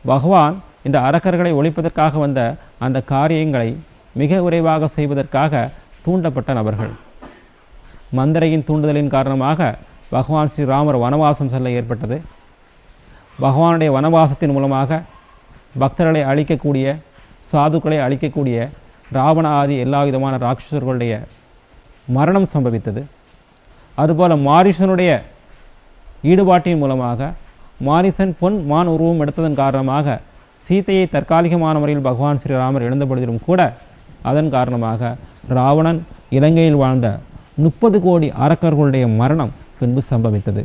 பகவான் இந்த அரக்கர்களை ஒழிப்பதற்காக வந்த அந்த காரியங்களை மிக விரைவாக செய்வதற்காக தூண்டப்பட்ட நபர்கள் மந்திரையின் தூண்டுதலின் காரணமாக பகவான் ஸ்ரீராமர் வனவாசம் செல்ல ஏற்பட்டது பகவானுடைய வனவாசத்தின் மூலமாக பக்தர்களை அழிக்கக்கூடிய சாதுக்களை அழிக்கக்கூடிய ராவண ஆதி எல்லா விதமான ராட்சசர்களுடைய மரணம் சம்பவித்தது அதுபோல மாரிசனுடைய ஈடுபாட்டின் மூலமாக மாரிசன் பொன் மான் உருவம் எடுத்ததன் காரணமாக சீதையை தற்காலிகமான முறையில் பகவான் ஸ்ரீராமர் இழந்த பொழுதிலும் கூட அதன் காரணமாக ராவணன் இலங்கையில் வாழ்ந்த முப்பது கோடி அரக்கர்களுடைய மரணம் பின்பு சம்பவித்தது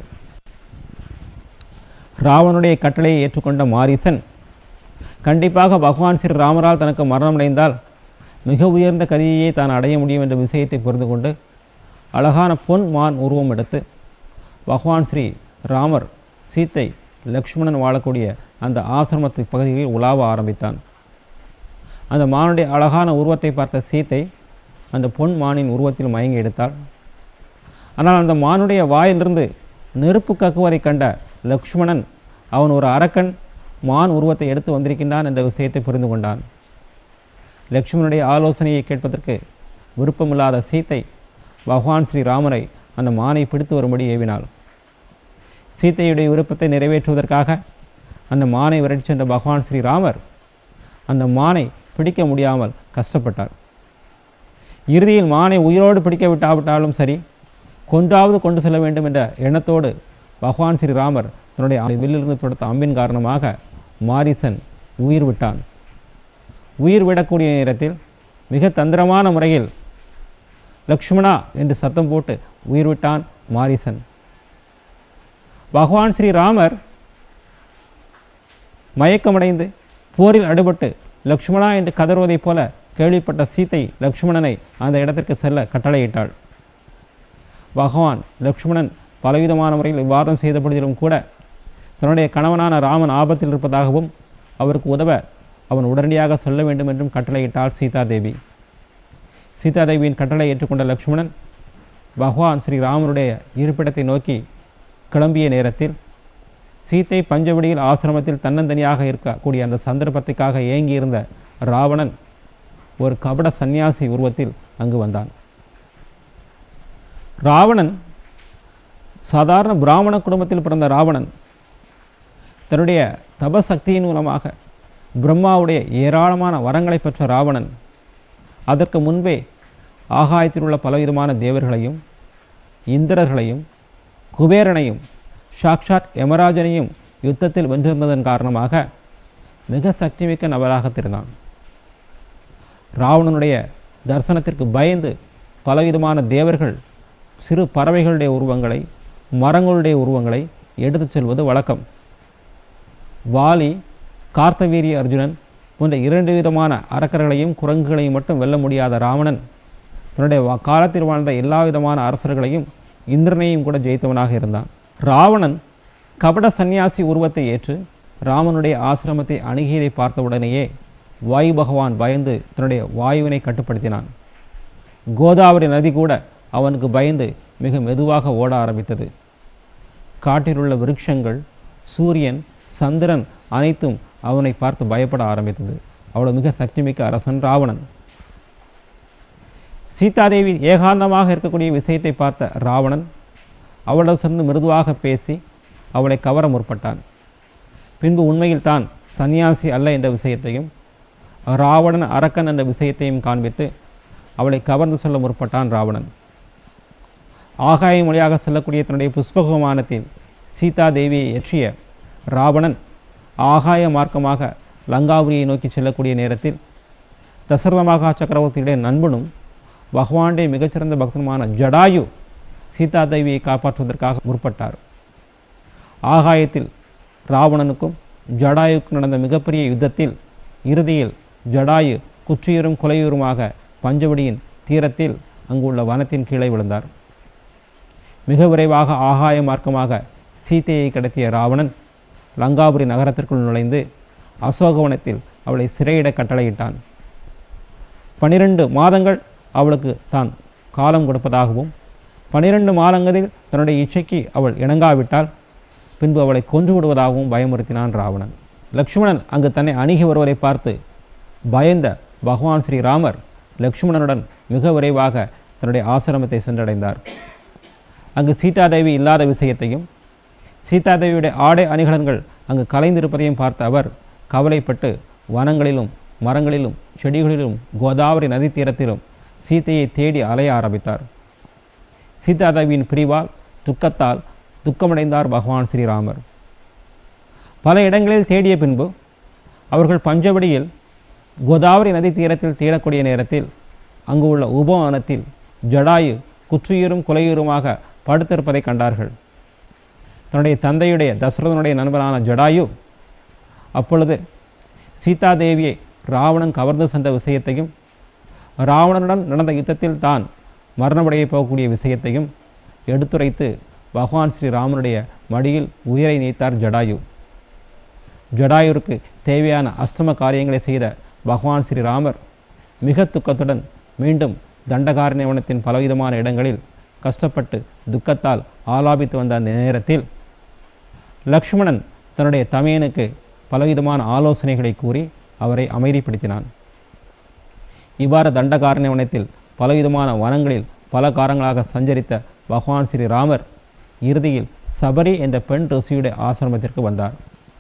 ராவனுடைய கட்டளையை ஏற்றுக்கொண்ட மாரிசன் கண்டிப்பாக பகவான் ஸ்ரீ ராமரால் தனக்கு மரணம் அடைந்தால் மிக உயர்ந்த கதியையே தான் அடைய முடியும் என்ற விஷயத்தை புரிந்து கொண்டு அழகான பொன் மான் உருவம் எடுத்து பகவான் ஸ்ரீ ராமர் சீத்தை லக்ஷ்மணன் வாழக்கூடிய அந்த ஆசிரமத்து பகுதியில் உலாவ ஆரம்பித்தான் அந்த மானுடைய அழகான உருவத்தை பார்த்த சீத்தை அந்த பொன் மானின் உருவத்தில் மயங்கி எடுத்தாள் ஆனால் அந்த மானுடைய வாயிலிருந்து நெருப்பு கக்குவதை கண்ட லக்ஷ்மணன் அவன் ஒரு அரக்கன் மான் உருவத்தை எடுத்து வந்திருக்கின்றான் என்ற விஷயத்தை புரிந்து கொண்டான் லக்ஷ்மணனுடைய ஆலோசனையை கேட்பதற்கு விருப்பமில்லாத சீத்தை பகவான் ஸ்ரீ ராமரை அந்த மானை பிடித்து வரும்படி ஏவினாள் சீத்தையுடைய விருப்பத்தை நிறைவேற்றுவதற்காக அந்த மானை விரட்டி சென்ற பகவான் ஸ்ரீ ராமர் அந்த மானை பிடிக்க முடியாமல் கஷ்டப்பட்டார் இறுதியில் மானை உயிரோடு பிடிக்க விட்டாவிட்டாலும் சரி கொன்றாவது கொண்டு செல்ல வேண்டும் என்ற எண்ணத்தோடு பகவான் ஸ்ரீராமர் தன்னுடைய வில்லிலிருந்து தொடுத்த அம்பின் காரணமாக மாரிசன் உயிர் விட்டான் உயிர் விடக்கூடிய நேரத்தில் மிக தந்திரமான முறையில் லக்ஷ்மணா என்று சத்தம் போட்டு உயிர் விட்டான் மாரிசன் பகவான் ஸ்ரீராமர் மயக்கமடைந்து போரில் அடுபட்டு லக்ஷ்மணா என்று கதறுவதைப் போல கேள்விப்பட்ட சீத்தை லக்ஷ்மணனை அந்த இடத்திற்கு செல்ல கட்டளையிட்டாள் பகவான் லக்ஷ்மணன் பலவிதமான முறையில் விவாதம் செய்த பொழுதிலும் கூட தன்னுடைய கணவனான ராமன் ஆபத்தில் இருப்பதாகவும் அவருக்கு உதவ அவன் உடனடியாக சொல்ல வேண்டும் என்றும் கட்டளையிட்டாள் சீதாதேவி சீதாதேவியின் கட்டளை ஏற்றுக்கொண்ட லக்ஷ்மணன் பகவான் ஸ்ரீராமனுடைய இருப்பிடத்தை நோக்கி கிளம்பிய நேரத்தில் சீத்தை பஞ்சவடியில் ஆசிரமத்தில் தன்னந்தனியாக இருக்கக்கூடிய அந்த சந்தர்ப்பத்துக்காக ஏங்கியிருந்த ராவணன் ஒரு கபட சந்நியாசி உருவத்தில் அங்கு வந்தான் ராவணன் சாதாரண பிராமண குடும்பத்தில் பிறந்த ராவணன் தன்னுடைய தபசக்தியின் மூலமாக பிரம்மாவுடைய ஏராளமான வரங்களை பெற்ற ராவணன் அதற்கு முன்பே ஆகாயத்தில் உள்ள பலவிதமான தேவர்களையும் இந்திரர்களையும் குபேரனையும் சாக்ஷாத் யமராஜனையும் யுத்தத்தில் வென்றிருந்ததன் காரணமாக மிக சக்திமிக்க நபராக திறந்தான் ராவணனுடைய தரிசனத்திற்கு பயந்து பலவிதமான தேவர்கள் சிறு பறவைகளுடைய உருவங்களை மரங்களுடைய உருவங்களை எடுத்துச் செல்வது வழக்கம் வாலி கார்த்தவீரிய அர்ஜுனன் போன்ற இரண்டு விதமான அரக்கர்களையும் குரங்குகளையும் மட்டும் வெல்ல முடியாத ராவணன் தன்னுடைய காலத்தில் வாழ்ந்த எல்லா விதமான அரசர்களையும் இந்திரனையும் கூட ஜெயித்தவனாக இருந்தான் ராவணன் கபட சந்நியாசி உருவத்தை ஏற்று ராமனுடைய ஆசிரமத்தை அணுகியதை பார்த்தவுடனேயே வாயு பகவான் பயந்து தன்னுடைய வாயுவினை கட்டுப்படுத்தினான் கோதாவரி நதி கூட அவனுக்கு பயந்து மிக மெதுவாக ஓட ஆரம்பித்தது காட்டிலுள்ள விருட்சங்கள் சூரியன் சந்திரன் அனைத்தும் அவனை பார்த்து பயப்பட ஆரம்பித்தது அவ்வளவு மிக சக்திமிக்க அரசன் ராவணன் சீதாதேவி ஏகாந்தமாக இருக்கக்கூடிய விஷயத்தை பார்த்த ராவணன் அவளிடம் சேர்ந்து மிருதுவாக பேசி அவளை கவர முற்பட்டான் பின்பு உண்மையில் தான் சன்னியாசி அல்ல என்ற விஷயத்தையும் ராவணன் அரக்கன் என்ற விஷயத்தையும் காண்பித்து அவளை கவர்ந்து செல்ல முற்பட்டான் ராவணன் ஆகாய மொழியாக செல்லக்கூடிய தன்னுடைய புஷ்பகுமானத்தில் சீதா தேவியை ஏற்றிய ராவணன் ஆகாய மார்க்கமாக லங்காபுரியை நோக்கி செல்லக்கூடிய நேரத்தில் தசரத மகா சக்கரவர்த்தியுடைய நண்பனும் பகவானுடைய மிகச்சிறந்த பக்தனுமான ஜடாயு சீதா தேவியை காப்பாற்றுவதற்காக முற்பட்டார் ஆகாயத்தில் ராவணனுக்கும் ஜடாயுக்கும் நடந்த மிகப்பெரிய யுத்தத்தில் இறுதியில் ஜடாயு குற்றியரும் கொலையுருமாக பஞ்சவடியின் தீரத்தில் அங்குள்ள வனத்தின் கீழே விழுந்தார் மிக விரைவாக ஆகாய மார்க்கமாக சீதையை கடத்திய ராவணன் லங்காபுரி நகரத்திற்குள் நுழைந்து அசோகவனத்தில் அவளை சிறையிட கட்டளையிட்டான் பனிரெண்டு மாதங்கள் அவளுக்கு தான் காலம் கொடுப்பதாகவும் பனிரெண்டு மாதங்களில் தன்னுடைய இச்சைக்கு அவள் இணங்காவிட்டால் பின்பு அவளை கொன்று விடுவதாகவும் பயமுறுத்தினான் ராவணன் லக்ஷ்மணன் அங்கு தன்னை அணுகி வருவதை பார்த்து பயந்த பகவான் ஸ்ரீராமர் லக்ஷ்மணனுடன் மிக விரைவாக தன்னுடைய ஆசிரமத்தை சென்றடைந்தார் அங்கு சீதாதேவி இல்லாத விஷயத்தையும் சீதாதேவியுடைய ஆடை அணிகலன்கள் அங்கு கலைந்திருப்பதையும் பார்த்த அவர் கவலைப்பட்டு வனங்களிலும் மரங்களிலும் செடிகளிலும் கோதாவரி நதி தீரத்திலும் சீதையை தேடி அலைய ஆரம்பித்தார் சீதாதேவியின் பிரிவால் துக்கத்தால் துக்கமடைந்தார் பகவான் ஸ்ரீராமர் பல இடங்களில் தேடிய பின்பு அவர்கள் பஞ்சவடியில் கோதாவரி நதி தீரத்தில் தேடக்கூடிய நேரத்தில் அங்கு உள்ள உபவனத்தில் ஜடாயு குற்றுயிரும் கொலையுருமாக படுத்திருப்பதை கண்டார்கள் தன்னுடைய தந்தையுடைய தசரதனுடைய நண்பரான ஜடாயு அப்பொழுது சீதாதேவியை ராவணன் கவர்ந்து சென்ற விஷயத்தையும் ராவணனுடன் நடந்த யுத்தத்தில் தான் மரணமடைய போகக்கூடிய விஷயத்தையும் எடுத்துரைத்து பகவான் ஸ்ரீராமனுடைய மடியில் உயிரை நீத்தார் ஜடாயு ஜடாயுருக்கு தேவையான அஷ்டம காரியங்களை செய்த பகவான் ஸ்ரீராமர் மிக துக்கத்துடன் மீண்டும் தண்டகாரண்யவனத்தின் பலவிதமான இடங்களில் கஷ்டப்பட்டு துக்கத்தால் ஆலாபித்து வந்த அந்த நேரத்தில் லக்ஷ்மணன் தன்னுடைய தமையனுக்கு பலவிதமான ஆலோசனைகளை கூறி அவரை அமைதிப்படுத்தினான் இவ்வாறு தண்டகாரண்யவனத்தில் பலவிதமான வனங்களில் பல காரங்களாக சஞ்சரித்த பகவான் ஸ்ரீராமர் இறுதியில் சபரி என்ற பெண் ரிஷியுடைய ஆசிரமத்திற்கு வந்தார்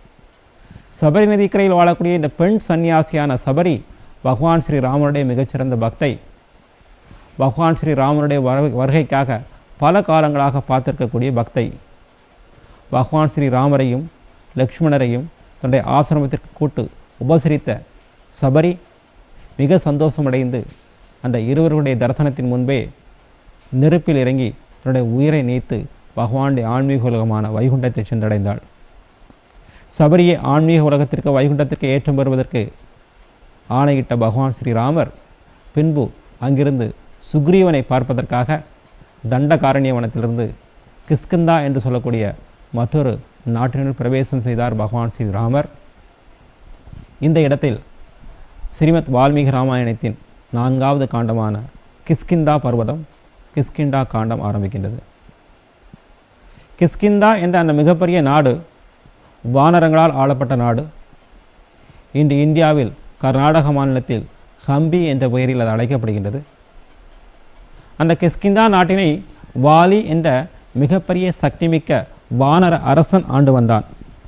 சபரி நதிக்கரையில் வாழக்கூடிய இந்த பெண் சன்னியாசியான சபரி பகவான் ஸ்ரீராமனுடைய மிகச்சிறந்த பக்தை பகவான் ஸ்ரீராமனுடைய வருகைக்காக பல காலங்களாக பார்த்திருக்கக்கூடிய பக்தை பகவான் ஸ்ரீராமரையும் லக்ஷ்மணரையும் தன்னுடைய ஆசிரமத்திற்கு கூட்டு உபசரித்த சபரி மிக சந்தோஷமடைந்து அந்த இருவர்களுடைய தரிசனத்தின் முன்பே நெருப்பில் இறங்கி தன்னுடைய உயிரை நீத்து பகவானுடைய ஆன்மீக உலகமான வைகுண்டத்தை சென்றடைந்தாள் சபரியை ஆன்மீக உலகத்திற்கு வைகுண்டத்திற்கு ஏற்றம் பெறுவதற்கு ஆணையிட்ட பகவான் ஸ்ரீராமர் பின்பு அங்கிருந்து சுக்ரீவனை பார்ப்பதற்காக தண்டகாரண்யவனத்திலிருந்து கிஸ்கிந்தா என்று சொல்லக்கூடிய மற்றொரு நாட்டினுள் பிரவேசம் செய்தார் பகவான் ஸ்ரீராமர் இந்த இடத்தில் ஸ்ரீமத் வால்மீகி ராமாயணத்தின் நான்காவது காண்டமான கிஸ்கிந்தா பர்வதம் கிஸ்கிண்டா காண்டம் ஆரம்பிக்கின்றது கிஸ்கிந்தா என்ற அந்த மிகப்பெரிய நாடு வானரங்களால் ஆளப்பட்ட நாடு இன்று இந்தியாவில் கர்நாடக மாநிலத்தில் ஹம்பி என்ற பெயரில் அது அழைக்கப்படுகின்றது அந்த கிஸ்கிந்தா நாட்டினை வாலி என்ற மிகப்பெரிய சக்திமிக்க வானர அரசன் ஆண்டு வந்தான்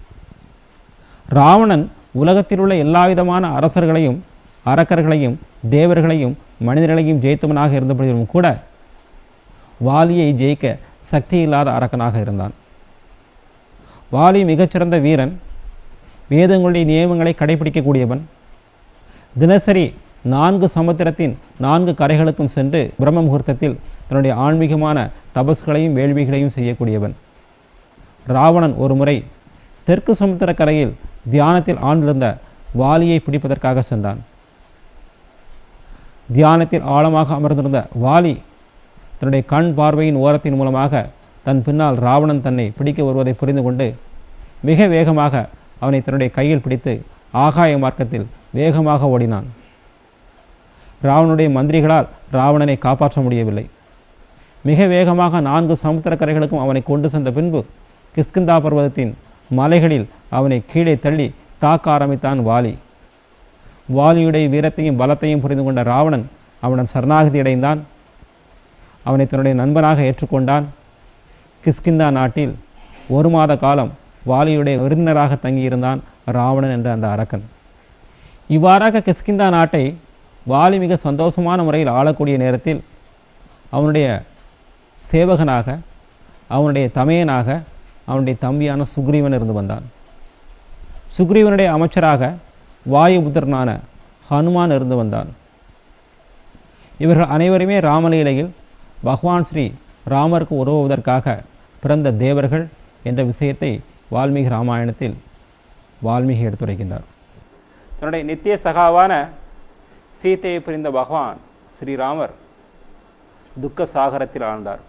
ராவணன் உலகத்தில் உள்ள எல்லா விதமான அரசர்களையும் அரக்கர்களையும் தேவர்களையும் மனிதர்களையும் ஜெயித்தவனாக இருந்தபோதிலும் கூட வாலியை ஜெயிக்க சக்தி இல்லாத அரக்கனாக இருந்தான் வாலி மிகச்சிறந்த வீரன் வேதங்களுடைய நியமங்களை கடைபிடிக்கக்கூடியவன் தினசரி நான்கு சமுத்திரத்தின் நான்கு கரைகளுக்கும் சென்று பிரம்ம முகூர்த்தத்தில் தன்னுடைய ஆன்மீகமான தபஸ்களையும் வேள்விகளையும் செய்யக்கூடியவன் ராவணன் ஒரு முறை தெற்கு சமுத்திர கரையில் தியானத்தில் ஆண்டிருந்த வாலியை பிடிப்பதற்காக சென்றான் தியானத்தில் ஆழமாக அமர்ந்திருந்த வாலி தன்னுடைய கண் பார்வையின் ஓரத்தின் மூலமாக தன் பின்னால் ராவணன் தன்னை பிடிக்க வருவதை புரிந்து கொண்டு மிக வேகமாக அவனை தன்னுடைய கையில் பிடித்து ஆகாய மார்க்கத்தில் வேகமாக ஓடினான் ராவனுடைய மந்திரிகளால் ராவணனை காப்பாற்ற முடியவில்லை மிக வேகமாக நான்கு சமுத்திர கரைகளுக்கும் அவனை கொண்டு சென்ற பின்பு கிஸ்கிந்தா பர்வதத்தின் மலைகளில் அவனை கீழே தள்ளி தாக்க ஆரம்பித்தான் வாலி வாலியுடைய வீரத்தையும் பலத்தையும் புரிந்து கொண்ட ராவணன் அவனன் சரணாகதி அடைந்தான் அவனை தன்னுடைய நண்பனாக ஏற்றுக்கொண்டான் கிஸ்கிந்தா நாட்டில் ஒரு மாத காலம் வாலியுடைய விருந்தினராக தங்கியிருந்தான் ராவணன் என்ற அந்த அரக்கன் இவ்வாறாக கிஸ்கிந்தா நாட்டை வாலி மிக சந்தோஷமான முறையில் ஆளக்கூடிய நேரத்தில் அவனுடைய சேவகனாக அவனுடைய தமையனாக அவனுடைய தம்பியான சுக்ரீவன் இருந்து வந்தான் சுக்ரீவனுடைய அமைச்சராக வாயுபுத்திரனான ஹனுமான் இருந்து வந்தான் இவர்கள் அனைவருமே ராமலீலையில் பகவான் ஸ்ரீ ராமருக்கு உதவுவதற்காக பிறந்த தேவர்கள் என்ற விஷயத்தை வால்மீகி ராமாயணத்தில் வால்மீகி எடுத்துரைக்கின்றார் தன்னுடைய நித்திய சகாவான சீத்தையை புரிந்த பகவான் ஸ்ரீராமர் துக்க சாகரத்தில் ஆழ்ந்தார்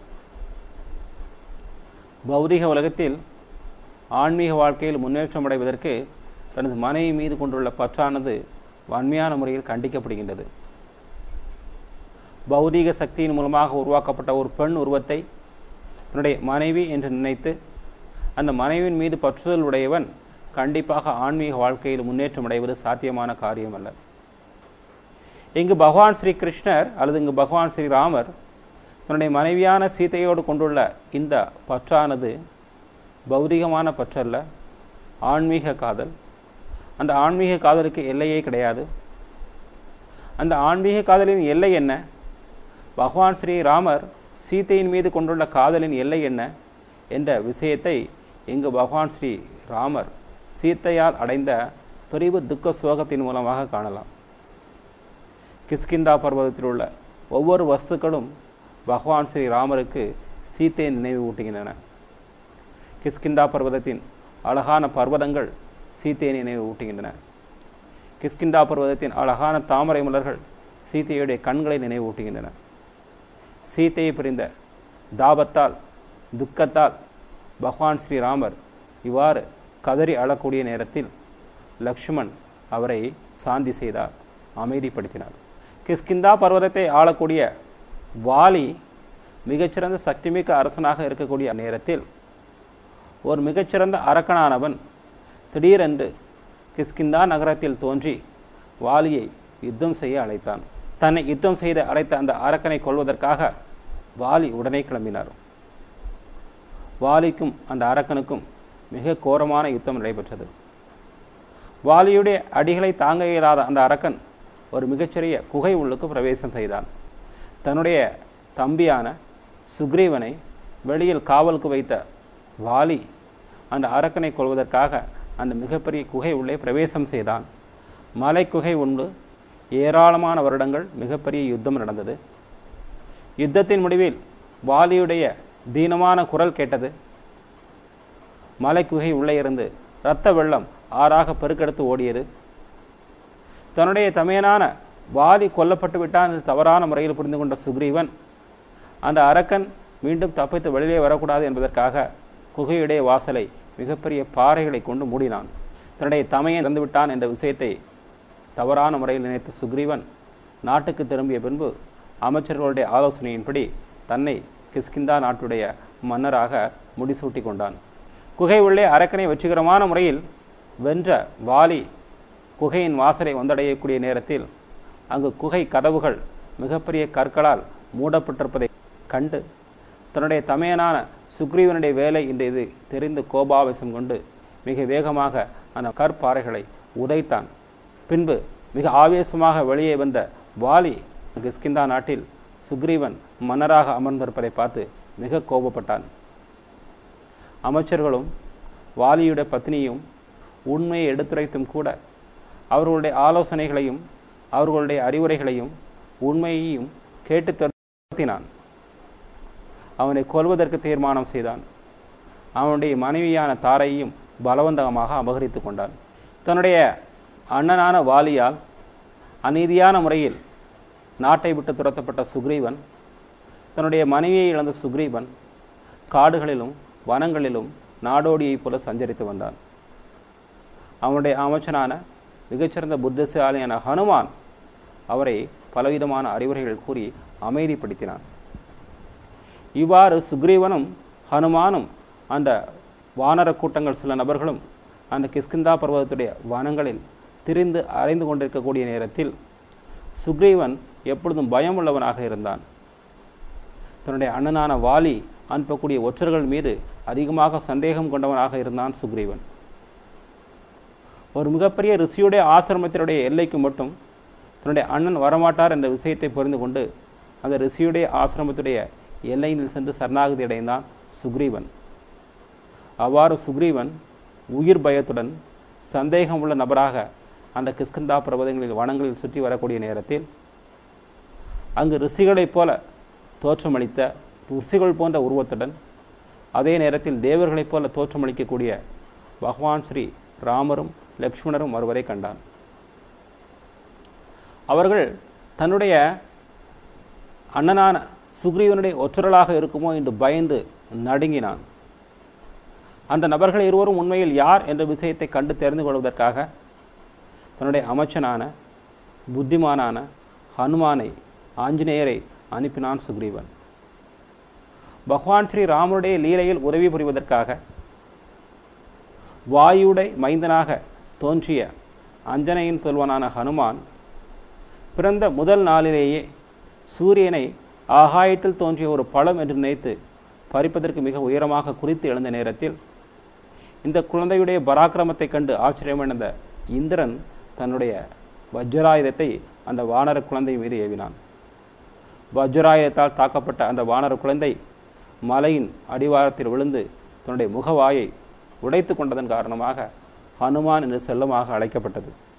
பௌதிக உலகத்தில் ஆன்மீக வாழ்க்கையில் முன்னேற்றம் அடைவதற்கு தனது மனைவி மீது கொண்டுள்ள பற்றானது வன்மையான முறையில் கண்டிக்கப்படுகின்றது பௌதீக சக்தியின் மூலமாக உருவாக்கப்பட்ட ஒரு பெண் உருவத்தை தன்னுடைய மனைவி என்று நினைத்து அந்த மனைவியின் மீது பற்றுதல் உடையவன் கண்டிப்பாக ஆன்மீக வாழ்க்கையில் முன்னேற்றம் அடைவது சாத்தியமான காரியம் அல்ல இங்கு பகவான் ஸ்ரீ கிருஷ்ணர் அல்லது இங்கு பகவான் ஸ்ரீ ராமர் தன்னுடைய மனைவியான சீதையோடு கொண்டுள்ள இந்த பற்றானது பௌதிகமான பற்றல்ல ஆன்மீக காதல் அந்த ஆன்மீக காதலுக்கு எல்லையே கிடையாது அந்த ஆன்மீக காதலின் எல்லை என்ன பகவான் ஸ்ரீ ராமர் சீதையின் மீது கொண்டுள்ள காதலின் எல்லை என்ன என்ற விஷயத்தை இங்கு பகவான் ஸ்ரீ ராமர் சீத்தையால் அடைந்த பிரிவு துக்க சோகத்தின் மூலமாக காணலாம் கிஷ்கிந்தா பர்வதத்தில் உள்ள ஒவ்வொரு வஸ்துக்களும் பகவான் ஸ்ரீ ராமருக்கு சீத்தையை நினைவு ஊட்டுகின்றன கிஷ்கிந்தா பர்வதத்தின் அழகான பர்வதங்கள் சீத்தையை நினைவு ஊட்டுகின்றன கிஷ்கிந்தா பர்வதத்தின் அழகான தாமரை மலர்கள் சீத்தையுடைய கண்களை நினைவூட்டுகின்றன சீத்தையை பிரிந்த தாபத்தால் துக்கத்தால் பகவான் ஸ்ரீராமர் இவ்வாறு கதறி அழக்கூடிய நேரத்தில் லக்ஷ்மண் அவரை சாந்தி செய்தார் அமைதிப்படுத்தினார் கிஷ்கிந்தா பர்வதத்தை ஆளக்கூடிய வாலி மிகச்சிறந்த சக்திமிக்க அரசனாக இருக்கக்கூடிய நேரத்தில் ஒரு மிகச்சிறந்த அரக்கனானவன் திடீரென்று கிஷ்கிந்தா நகரத்தில் தோன்றி வாலியை யுத்தம் செய்ய அழைத்தான் தன்னை யுத்தம் செய்து அழைத்த அந்த அரக்கனை கொள்வதற்காக வாலி உடனே கிளம்பினார் வாலிக்கும் அந்த அரக்கனுக்கும் மிக கோரமான யுத்தம் நடைபெற்றது வாலியுடைய அடிகளை தாங்க இயலாத அந்த அரக்கன் ஒரு மிகச்சிறிய குகை உள்ளுக்கு பிரவேசம் செய்தான் தன்னுடைய தம்பியான சுக்ரீவனை வெளியில் காவலுக்கு வைத்த வாலி அந்த அரக்கனை கொள்வதற்காக அந்த மிகப்பெரிய குகை உள்ளே பிரவேசம் செய்தான் மலை குகை உண்டு ஏராளமான வருடங்கள் மிகப்பெரிய யுத்தம் நடந்தது யுத்தத்தின் முடிவில் வாலியுடைய தீனமான குரல் கேட்டது மலை குகை உள்ளே இருந்து இரத்த வெள்ளம் ஆறாக பெருக்கெடுத்து ஓடியது தன்னுடைய தமையனான வாலி கொல்லப்பட்டு விட்டான் என்று தவறான முறையில் புரிந்து கொண்ட சுக்ரீவன் அந்த அரக்கன் மீண்டும் தப்பித்து வெளியே வரக்கூடாது என்பதற்காக குகையுடைய வாசலை மிகப்பெரிய பாறைகளை கொண்டு மூடினான் தன்னுடைய தமையன் இறந்து விட்டான் என்ற விஷயத்தை தவறான முறையில் நினைத்த சுக்ரீவன் நாட்டுக்கு திரும்பிய பின்பு அமைச்சர்களுடைய ஆலோசனையின்படி தன்னை கிஷ்கிந்தா நாட்டுடைய மன்னராக முடிசூட்டி கொண்டான் குகை உள்ளே அரக்கனை வெற்றிகரமான முறையில் வென்ற வாலி குகையின் வாசலை வந்தடையக்கூடிய நேரத்தில் அங்கு குகை கதவுகள் மிகப்பெரிய கற்களால் மூடப்பட்டிருப்பதை கண்டு தன்னுடைய தமையனான சுக்ரீவனுடைய வேலை என்று இது தெரிந்து கோபாவேசம் கொண்டு மிக வேகமாக அந்த கற்பாறைகளை உதைத்தான் பின்பு மிக ஆவேசமாக வெளியே வந்த வாலி கிஷ்கிந்தா நாட்டில் சுக்ரீவன் மன்னராக அமர்ந்திருப்பதை பார்த்து மிக கோபப்பட்டான் அமைச்சர்களும் வாலியுடைய பத்னியும் உண்மையை எடுத்துரைத்தும் கூட அவர்களுடைய ஆலோசனைகளையும் அவர்களுடைய அறிவுரைகளையும் உண்மையையும் கேட்டு திருத்தினான் அவனை கொல்வதற்கு தீர்மானம் செய்தான் அவனுடைய மனைவியான தாரையும் பலவந்தகமாக அபகரித்து கொண்டான் தன்னுடைய அண்ணனான வாலியால் அநீதியான முறையில் நாட்டை விட்டு துரத்தப்பட்ட சுக்ரீவன் தன்னுடைய மனைவியை இழந்த சுக்ரீவன் காடுகளிலும் வனங்களிலும் நாடோடியைப் போல சஞ்சரித்து வந்தான் அவனுடைய அமைச்சனான மிகச்சிறந்த புத்திசாலியான ஹனுமான் அவரை பலவிதமான அறிவுரைகள் கூறி அமைதிப்படுத்தினான் இவ்வாறு சுக்ரீவனும் ஹனுமானும் அந்த வானர கூட்டங்கள் சில நபர்களும் அந்த கிஷ்கிந்தா பர்வதத்துடைய வனங்களில் திரிந்து அலைந்து கொண்டிருக்கக்கூடிய நேரத்தில் சுக்ரீவன் எப்பொழுதும் பயம் உள்ளவனாக இருந்தான் தன்னுடைய அண்ணனான வாலி அனுப்பக்கூடிய ஒற்றர்கள் மீது அதிகமாக சந்தேகம் கொண்டவனாக இருந்தான் சுக்ரீவன் ஒரு மிகப்பெரிய ரிஷியுடைய ஆசிரமத்தினுடைய எல்லைக்கு மட்டும் தன்னுடைய அண்ணன் வரமாட்டார் என்ற விஷயத்தை புரிந்து கொண்டு அந்த ரிஷியுடைய ஆசிரமத்துடைய எல்லையில் சென்று சரணாகதி அடைந்தான் சுக்ரீவன் அவ்வாறு சுக்ரீவன் உயிர் பயத்துடன் சந்தேகம் உள்ள நபராக அந்த கிஷ்கந்தா பர்வதங்களில் வனங்களில் சுற்றி வரக்கூடிய நேரத்தில் அங்கு ரிஷிகளைப் போல தோற்றமளித்த ரிஷிகள் போன்ற உருவத்துடன் அதே நேரத்தில் தேவர்களைப் போல தோற்றமளிக்கக்கூடிய பகவான் ஸ்ரீ ராமரும் லக்ஷ்மணரும் ஒருவரை கண்டான் அவர்கள் தன்னுடைய அண்ணனான சுக்ரீவனுடைய ஒற்றர்களாக இருக்குமோ என்று பயந்து நடுங்கினான் அந்த நபர்கள் இருவரும் உண்மையில் யார் என்ற விஷயத்தை கண்டு தெரிந்து கொள்வதற்காக தன்னுடைய அமைச்சனான புத்திமானான ஹனுமானை ஆஞ்சநேயரை அனுப்பினான் சுக்ரீவன் பகவான் ஸ்ரீ ராமருடைய லீலையில் உதவி புரிவதற்காக வாயுடை மைந்தனாக தோன்றிய அஞ்சனையின் புதல்வனான ஹனுமான் பிறந்த முதல் நாளிலேயே சூரியனை ஆகாயத்தில் தோன்றிய ஒரு பழம் என்று நினைத்து பறிப்பதற்கு மிக உயரமாக குறித்து எழுந்த நேரத்தில் இந்த குழந்தையுடைய பராக்கிரமத்தை கண்டு ஆச்சரியமடைந்த இந்திரன் தன்னுடைய வஜ்ராயுதத்தை அந்த வானர குழந்தை மீது ஏவினான் வஜ்ராயுதத்தால் தாக்கப்பட்ட அந்த வானர குழந்தை மலையின் அடிவாரத்தில் விழுந்து தன்னுடைய முகவாயை உடைத்து கொண்டதன் காரணமாக ஹனுமான் என்று செல்லமாக அழைக்கப்பட்டது